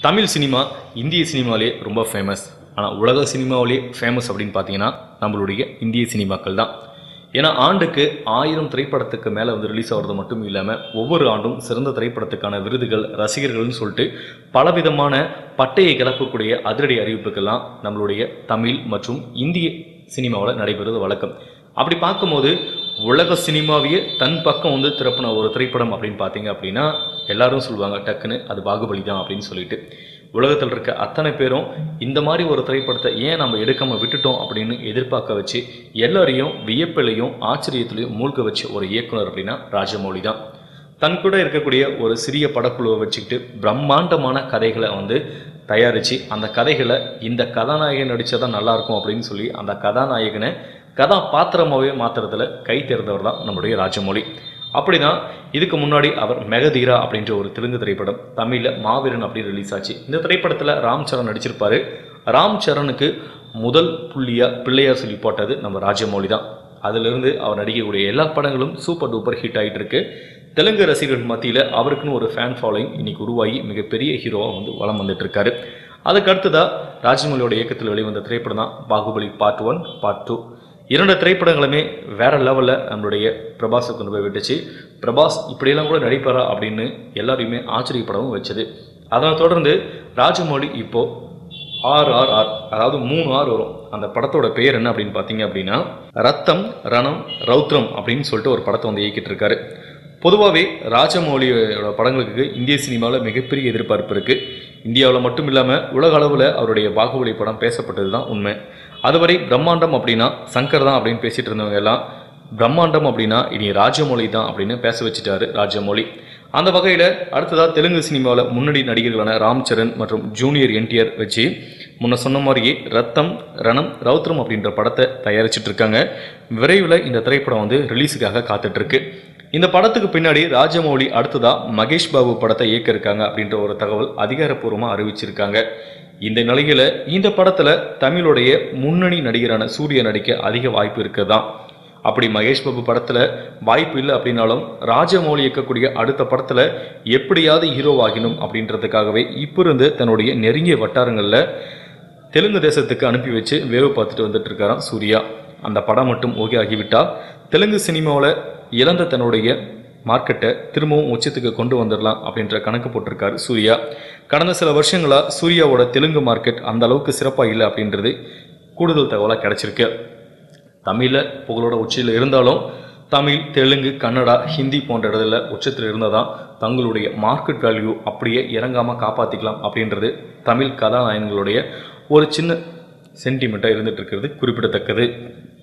Tamil cinema இந்திய சினிமாவிலே ரொம்ப famous ஆனால் உலக சினிமாவிலே ஃபேமஸ் அப்படின்னு பார்த்தீங்கன்னா நம்மளுடைய இந்திய சினிமாக்கள் தான் ஏன்னா ஆண்டுக்கு ஆயிரம் திரைப்படத்துக்கு மேலே வந்து ரிலீஸ் ஆகிறது மட்டும் இல்லாமல் ஒவ்வொரு ஆண்டும் சிறந்த திரைப்படத்துக்கான விருதுகள் ரசிகர்கள்னு சொல்லிட்டு பலவிதமான பட்டையை கிளப்பக்கூடிய அதிரடி அறிவிப்புகள்லாம் நம்மளுடைய தமிழ் மற்றும் இந்திய சினிமாவில் நடைபெறுவது வழக்கம் அப்படி பார்க்கும்போது உலக சினிமாவையே தன் பக்கம் வந்து திறப்பின ஒரு திரைப்படம் அப்படின்னு பார்த்தீங்க அப்படின்னா எல்லாரும் சொல்லுவாங்க டக்குன்னு அது பாகுபலி தான் அப்படின்னு சொல்லிட்டு உலகத்தில் இருக்க அத்தனை பேரும் இந்த மாதிரி ஒரு திரைப்படத்தை ஏன் நம்ம எடுக்காம விட்டுட்டோம் அப்படின்னு எதிர்பார்க்க வச்சு எல்லாரையும் வியப்பிலையும் ஆச்சரியத்திலையும் மூழ்க வச்ச ஒரு இயக்குனர் அப்படின்னா ராஜமௌழி தான் தன் கூட இருக்கக்கூடிய ஒரு சிறிய படக்குழுவை வச்சுக்கிட்டு பிரம்மாண்டமான கதைகளை வந்து தயாரித்து அந்த கதைகளை இந்த கதாநாயகன் நடித்தா நல்லா இருக்கும் அப்படின்னு சொல்லி அந்த கதாநாயகனை கதாபாத்திரமாகவே மாத்துறதுல கை தேர்ந்தவர் தான் நம்முடைய ராஜமௌழி அப்படிதான் இதுக்கு முன்னாடி அவர் மெகதீரா அப்படின்ற ஒரு தெலுங்கு திரைப்படம் தமிழில் மாவீரன் அப்படின்னு ரிலீஸ் ஆச்சு இந்த திரைப்படத்தில் ராம் சரண் நடிச்சிருப்பாரு ராம் சரணுக்கு முதல் புள்ளியா பிள்ளையார் சொல்லி போட்டது நம்ம ராஜமௌழி தான் அதிலிருந்து அவர் நடிக்கக்கூடிய எல்லா படங்களும் சூப்பர் டூப்பர் ஹிட் ஆகிட்டு இருக்கு தெலுங்கு ரசிகர்கள் மத்தியில் அவருக்குன்னு ஒரு ஃபேன் ஃபாலோயிங் இன்னைக்கு உருவாகி மிகப்பெரிய ஹீரோவாக வந்து வலம் வந்துட்டு இருக்காரு அதுக்கு அடுத்ததா ராஜமௌலியோட இயக்கத்தில் வெளிவந்த திரைப்படம் தான் Baahubali part one part two இரண்டு திரைப்படங்களுமே வேற லெவலில் நம்மளுடைய பிரபாஸை கொண்டு போய் விட்டுச்சு பிரபாஸ் இப்படியெல்லாம் கூட நடிப்பாரா அப்படின்னு எல்லாரையுமே ஆச்சரியப்படவும் வச்சது அதனை தொடர்ந்து ராஜமௌழி இப்போ ஆர் ஆர் ஆர் அதாவது மூணு ஆர் வரும் அந்த படத்தோட பெயர் என்ன அப்படின்னு பார்த்தீங்க அப்படின்னா ரத்தம் ரணம் ரௌத்ரம் அப்படின்னு சொல்லிட்டு ஒரு படத்தை வந்து இயக்கிட்டு இருக்காரு பொதுவாகவே ராஜமௌலியோட படங்களுக்கு இந்திய சினிமாவில் மிகப்பெரிய எதிர்பார்ப்பு இருக்குது இந்தியாவில் மட்டும் இல்லாமல் உலக அளவில் அவருடைய பாகுபலி படம் பேசப்பட்டது தான் உண்மை அதுவரை பிரம்மாண்டம் அப்படின்னா சங்கர் தான் அப்படின்னு பேசிட்டு இருந்தவங்க எல்லாம் பிரம்மாண்டம் அப்படின்னா இனி ராஜமௌழி தான் அப்படின்னு பேச வச்சுட்டாரு ராஜமௌழி அந்த வகையில் அடுத்ததாக தெலுங்கு சினிமாவில் முன்னணி நடிகர்களான ராம் சரண் மற்றும் ஜூனியர் என்டிஆர் வச்சு முன்ன சொன்ன மாதிரியே ரத்தம் ரணம் ரௌத்ரம் அப்படின்ற படத்தை தயாரிச்சிட்டு இருக்காங்க விரைவில் இந்த திரைப்படம் வந்து ரிலீஸுக்காக காத்துட்டு இருக்கு இந்த படத்துக்கு பின்னாடி ராஜமௌழி அடுத்ததா மகேஷ் பாபு படத்தை இயக்க இருக்காங்க அப்படின்ற ஒரு தகவல் அதிகாரப்பூர்வமாக அறிவிச்சிருக்காங்க இந்த நிலையில இந்த படத்துல தமிழுடைய முன்னணி நடிகரான சூர்யா நடிக்க அதிக வாய்ப்பு இருக்குதான் அப்படி மகேஷ் பாபு படத்துல வாய்ப்பு இல்லை அப்படின்னாலும் ராஜமௌழி இயக்கக்கூடிய அடுத்த படத்துல எப்படியாவது ஹீரோவாகினும் அப்படின்றதுக்காகவே இப்போ இருந்து தன்னுடைய நெருங்கிய வட்டாரங்களில் தெலுங்கு தேசத்துக்கு அனுப்பி வச்சு வேவு பார்த்துட்டு வந்துட்டு இருக்காராம் சூர்யா அந்த படம் மட்டும் ஓகே ஆகிவிட்டா தெலுங்கு சினிமாவில் இழந்த தன்னுடைய மார்க்கெட்டை திரும்பவும் உச்சத்துக்கு கொண்டு வந்துடலாம் அப்படின்ற கணக்கு போட்டிருக்காரு சூர்யா கடந்த சில வருஷங்களாக சூர்யாவோட தெலுங்கு மார்க்கெட் அந்த அளவுக்கு சிறப்பாக இல்லை அப்படின்றது கூடுதல் தகவலாக கிடைச்சிருக்கு தமிழில் புகழோட உச்சியில் இருந்தாலும் தமிழ் தெலுங்கு கன்னடா ஹிந்தி போன்ற இடத்துல உச்சத்தில் இருந்தால் தான் தங்களுடைய மார்க்கெட் வேல்யூ அப்படியே இறங்காமல் காப்பாற்றிக்கலாம் அப்படின்றது தமிழ் கதாநாயகங்களுடைய ஒரு சின்ன சென்டிமெண்ட்டாக இருந்துட்டு இருக்கிறது குறிப்பிடத்தக்கது